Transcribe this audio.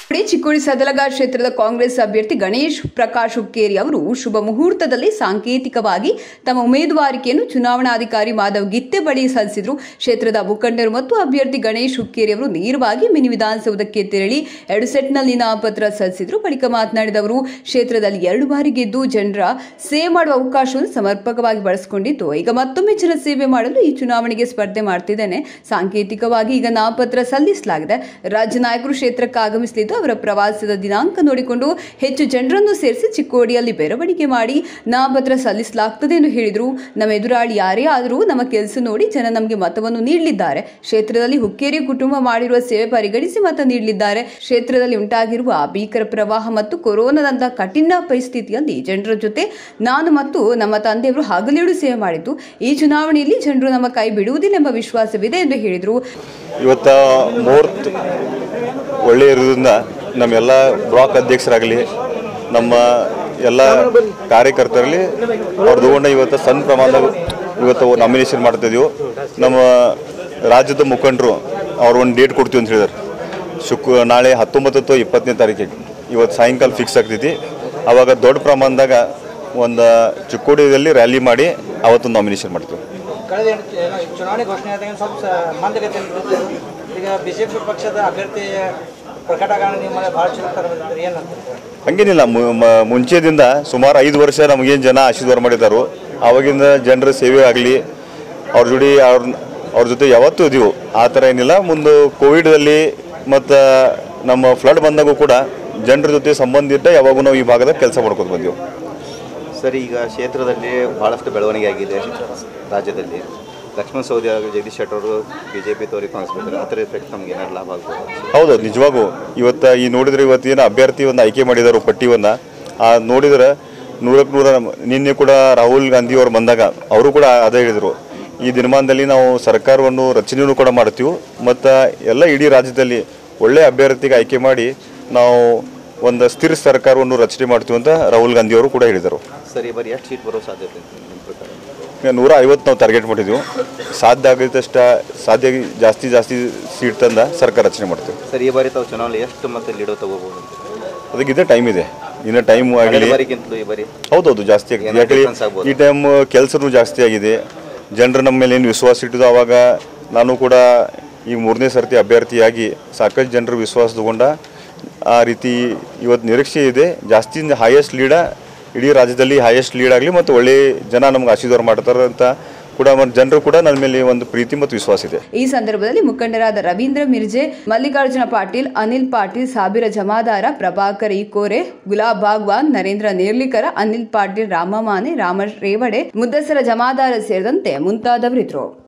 ಚಿಕ್ಕೋಡಿ ಸದಲಗ ಕ್ಷೇತ್ರದ ಕಾಂಗ್ರೆಸ್ ಅಭ್ಯರ್ಥಿ ಗಣೇಶ್ ಪ್ರಕಾಶ್ ಹುಕ್ಕೇರಿ ಅವರು ಶುಭ ಮುಹೂರ್ತದಲ್ಲಿ ಸಾಂಕೇತಿಕವಾಗಿ ತಮ್ಮ ಉಮೇದುವಾರಿಕೆಯನ್ನು ಚುನಾವಣಾಧಿಕಾರಿ ಮಾಧವ್ ಗಿತ್ತೆ ಬಳಿ ಸಲ್ಲಿಸಿದ್ರು ಕ್ಷೇತ್ರದ ಮುಖಂಡರು ಮತ್ತು ಅಭ್ಯರ್ಥಿ ಗಣೇಶ್ ಹುಕ್ಕೇರಿ ಅವರು ನೇರವಾಗಿ ಮಿನಿ ವಿಧಾನಸೌಧಕ್ಕೆ ತೆರಳಿ ಎರಡು ಸೆಟ್ನಲ್ಲಿ ನಾಮಪತ್ರ ಸಲ್ಲಿಸಿದ್ರು ಬಳಿಕ ಮಾತನಾಡಿದ ಅವರು ಕ್ಷೇತ್ರದಲ್ಲಿ ಎರಡು ಬಾರಿ ಗೆದ್ದು ಜನರ ಸೇವೆ ಮಾಡುವ ಅವಕಾಶವನ್ನು ಸಮರ್ಪಕವಾಗಿ ಬಳಸಿಕೊಂಡಿದ್ದು ಈಗ ಮತ್ತೊಮ್ಮೆ ಜನ ಸೇವೆ ಮಾಡಲು ಈ ಚುನಾವಣೆಗೆ ಸ್ಪರ್ಧೆ ಮಾಡ್ತಿದ್ದೇನೆ ಸಾಂಕೇತಿಕವಾಗಿ ಈಗ ನಾಮಪತ್ರ ಸಲ್ಲಿಸಲಾಗಿದೆ ರಾಜ್ಯ ನಾಯಕರು ಕ್ಷೇತ್ರಕ್ಕೆ ಆಗಮಿಸಲಿದ್ದು ಅವರ ಪ್ರವಾಸದ ದಿನಾಂಕ ನೋಡಿಕೊಂಡು ಹೆಚ್ಚು ಜನರನ್ನು ಸೇರಿಸಿ ಚಿಕ್ಕೋಡಿಯಲ್ಲಿ ಮೆರವಣಿಗೆ ಮಾಡಿ ನಾಮಪತ್ರ ಸಲ್ಲಿಸಲಾಗ್ತದೆ ಎಂದು ಹೇಳಿದರು ನಮ್ಮ ಎದುರಾಳಿ ಯಾರೇ ಆದರೂ ನಮ್ಮ ಕೆಲಸ ನೋಡಿ ಜನ ನಮಗೆ ಮತವನ್ನು ನೀಡಲಿದ್ದಾರೆ ಕ್ಷೇತ್ರದಲ್ಲಿ ಹುಕ್ಕೇರಿ ಕುಟುಂಬ ಮಾಡಿರುವ ಸೇವೆ ಪರಿಗಣಿಸಿ ಮತ ನೀಡಲಿದ್ದಾರೆ ಕ್ಷೇತ್ರದಲ್ಲಿ ಉಂಟಾಗಿರುವ ಭೀಕರ ಪ್ರವಾಹ ಮತ್ತು ಕೊರೋನಾದಂತಹ ಕಠಿಣ ಪರಿಸ್ಥಿತಿಯಲ್ಲಿ ಜನರ ಜೊತೆ ನಾನು ಮತ್ತು ನಮ್ಮ ತಂದೆಯವರು ಹಗಲಿರುಳು ಸೇವೆ ಮಾಡಿದ್ದು ಈ ಚುನಾವಣೆಯಲ್ಲಿ ಜನರು ನಮ್ಮ ಕೈ ಬಿಡುವುದಿಲ್ಲ ಎಂಬ ವಿಶ್ವಾಸವಿದೆ ಎಂದು ಹೇಳಿದರು ಇವತ್ತು ಮುಹೂರ್ತ ಒಳ್ಳೆ ಇರೋದ್ರಿಂದ ನಮ್ಮೆಲ್ಲ ಬ್ಲಾಕ್ ಅಧ್ಯಕ್ಷರಾಗಲಿ ನಮ್ಮ ಎಲ್ಲ ಕಾರ್ಯಕರ್ತರಲ್ಲಿ ಅವ್ರು ತಗೊಂಡು ಇವತ್ತು ಸಣ್ಣ ಪ್ರಮಾಣದಾಗ ಇವತ್ತು ನಾಮಿನೇಷನ್ ಮಾಡ್ತಿದ್ದೀವಿ ನಮ್ಮ ರಾಜ್ಯದ ಮುಖಂಡರು ಅವ್ರು ಒಂದು ಡೇಟ್ ಕೊಡ್ತೀವಿ ಅಂತ ಹೇಳಿದಾರೆ ಶುಕ್ರ ನಾಳೆ ಹತ್ತೊಂಬತ್ತು ಅಥವಾ ಇಪ್ಪತ್ತನೇ ತಾರೀಕಿಗೆ ಇವತ್ತು ಸಾಯಂಕಾಲ ಫಿಕ್ಸ್ ಆಗ್ತೈತಿ ಆವಾಗ ದೊಡ್ಡ ಪ್ರಮಾಣದಾಗ ಒಂದು ಚಿಕ್ಕೋಡಿಯಲ್ಲಿ ರ್ಯಾಲಿ ಮಾಡಿ ಅವತ್ತು ನಾಮಿನೇಷನ್ ಮಾಡ್ತೀವಿ ಕಳೆದ ಏನು ಏನು ಚುನಾವಣೆ ಘೋಷಣೆ ಆದಾಗ ಸ್ವಲ್ಪ ಸ- ಮಂದಗತಿ ಇರುತ್ತೆ ಈಗ ಬಿ ಜೆ ಪಿ ಪಕ್ಷದ ಅಭ್ಯರ್ಥಿ ಪ್ರಕಟ ಕಾರಣ ನಿಮ್ಮಲ್ಲಿ ಭಾಳ ಚಲೋ ಥರ ಬಂದಿದ್ದಾರೆ ಏನಂತ ಹಂಗೇನಿಲ್ಲ ಮು- ಮ- ಮುಂಚೆದಿಂದ ಸುಮಾರು ಐದು ವರ್ಷ ನಮಗೇನು ಜನ ಆಶೀರ್ವಾದ ಮಾಡಿದ್ದಾರೋ ಆವಾಗಿಂದ ಜನರ ಸೇವೆ ಆಗಲಿ ಅವ್ರ ಜೋಡಿ ಅವ್ರ ಅವ್ರ ಜೊತೆ ಯಾವತ್ತೂ ಇದೀವು ಆ ಥರ ಏನಿಲ್ಲ ಮುಂದೆ ಕೋವಿಡ್ದಲ್ಲಿ ಮತ್ತು ನಮ್ಮ ಫ್ಲಡ್ ಬಂದಾಗೂ ಕೂಡ ಜನರ ಜೊತೆ ಸಂಬಂಧ ಇದ್ದ ಯಾವಾಗೂ ನಾವು ಈ ಭಾಗದಾಗ ಕೆಲಸ ಮಾಡ್ಕೊಂಡು ಬಂದೀವಿ ಸರ್ ಈಗ ಕ್ಷೇತ್ರದಲ್ಲಿ ಭಾಳಷ್ಟು ಬೆಳವಣಿಗೆ ಆಗಿದೆ ರಾಜ್ಯದಲ್ಲಿ ಲಕ್ಷ್ಮಣ ಸೌದಿ ಹಾಗೂ ಜಗದೀಶ್ ಶೆಟ್ಟರ್ ಅವರು ಬಿ ಜೆ ಪಿ ತೋರಿ ಕಾಂಗ್ರೆಸ್ ಬರ್ತಾರೆ ಆ ಥರ ಎಫೆಕ್ಟ್ ನಮ್ಗೆ ಏನಾದ್ರು ಲಾಭ ಆಗ್ಬೋದು ಹೌದು ನಿಜವಾಗೂ ಇವತ್ತು ಈ ನೋಡಿದ್ರೆ ಇವತ್ತು ಏನು ಅಭ್ಯರ್ಥಿ ಒಂದು ಆಯ್ಕೆ ಮಾಡಿದಾರೋ ಪಟ್ಟಿಯನ್ನು ಆ ನೋಡಿದ್ರೆ ನೂರಕ್ಕೆ ನೂರ ನಿನ್ನೆ ಕೂಡ ರಾಹುಲ್ ಗಾಂಧಿ ಅವರು ಬಂದಾಗ ಅವರು ಕೂಡ ಅದೇ ಹೇಳಿದರು ಈ ದಿನಮಾನದಲ್ಲಿ ನಾವು ಸರ್ಕಾರವನ್ನು ರಚನೆಯೂ ಕೂಡ ಮಾಡ್ತೀವಿ ಮತ್ತು ಎಲ್ಲ ಇಡೀ ರಾಜ್ಯದಲ್ಲಿ ಒಳ್ಳೆಯ ಅಭ್ಯರ್ಥಿಗೆ ಆಯ್ಕೆ ಮಾಡಿ ನಾವು ಒಂದು ಸ್ಥಿರ ಸರ್ಕಾರವನ್ನು ರಚನೆ ಮಾಡ್ತೀವಿ ಅಂತ ರಾಹುಲ್ ಗಾಂಧಿ ಅವರು ಕೂಡ ಹೇಳಿದರು ಸರ್ ಈ ಬಾರಿ ಎಷ್ಟು ಸೀಟ್ ಬರೋ ಸಾಧ್ಯತೆ ಇದೆ ನಿಮ್ಮ ಪ್ರಕಾರ ಈಗ ನೂರ ಐವತ್ತು ನಾವು ಟಾರ್ಗೆಟ್ ಮಾಡಿದ್ದೀವಿ ಸಾಧ್ಯ ಆಗಿದ್ದಷ್ಟ ಸಾಧ್ಯ ಆಗಿ ಜಾಸ್ತಿ ಜಾಸ್ತಿ ಸೀಟ್ ತಂದ ಸರ್ಕಾರ ರಚನೆ ಮಾಡ್ತೀವಿ ಸರ್ ಈ ಬಾರಿ ತಾವು ಚುನಾವಣೆ ಎಷ್ಟು ಮತ್ತೆ ಲೀಡೋ ತಗೋಬೋದು ಅಂತ ಅದಕ್ಕೆ ಇದೇ ಟೈಮ್ ಇದೆ ಇನ್ನು ಟೈಮ್ ಕಳೆದ ಆಗಲಿ ಬಾರಿಗಿಂತಲೂ ಈ ಬಾರಿ ಹೌದೌದು ಜಾಸ್ತಿ ಆಗಿದೆ ಏನೋ ಯಾಕಂದ್ರೆ difference ಆಗ್ಬೋದು. ಈ ಟೈಮ್ ಕೆಲಸನೂ ಜಾಸ್ತಿ ಆಗಿದೆ ಜನರು ನಮ್ಮ ಮೇಲೆ ಏನು ವಿಶ್ವಾಸ ಇಟ್ಟಿದ್ದು ಆವಾಗ ನಾನು ಕೂಡ ಈ ಮೂರನೇ ಸರ್ತಿ ಅಭ್ಯರ್ಥಿಯಾಗಿ ಸಾಕಷ್ಟು ಜನರ ವಿಶ್ವಾಸ ತಗೊಂಡ ಆ ರೀತಿ ಇವತ್ತು ನಿರೀಕ್ಷೆ ಇದೆ ಜಾಸ್ತಿ ಹೈಯೆಸ್ಟ್ ಲೀಡ ಇಡೀ ರಾಜ್ಯದಲ್ಲಿ ಹೈಯೆಸ್ಟ್ ಲೀಡ್ ಆಗಲಿ ಮತ್ತು ಒಳ್ಳೆ ಜನ ನಮ್ಗೆ ಆಶೀರ್ವಾದ ಮಾಡ್ತಾರೆ ಅಂತ ಕೂಡ ಮತ್ತು ಜನರು ಕೂಡ ನನ್ನ ಮೇಲೆ ಒಂದು ಪ್ರೀತಿ ಮತ್ತು ವಿಶ್ವಾಸ ಇದೆ ಈ ಸಂದರ್ಭದಲ್ಲಿ ಮುಖಂಡರಾದ ರವೀಂದ್ರ ಮಿರ್ಜೆ ಮಲ್ಲಿಕಾರ್ಜುನ ಪಾಟೀಲ್ ಅನಿಲ್ ಪಾಟೀಲ್ ಸಾಬಿರ ಜಮಾದಾರ ಪ್ರಭಾಕರ್ ಇಕೋರೆ ಗುಲಾಬ್ ಬಾಗ್ವಾನ್ ನರೇಂದ್ರ ನೇರ್ಲಿಕರ ಅನಿಲ್ ಪಾಟೀಲ್ ರಾಮಮಾನೆ ರಾಮ ರೇವಡೆ ಮುದ್ದಸರ ಜಮಾದಾರ ಸೇರಿದಂತೆ ಮುಂತಾದವರಿದ್ದರು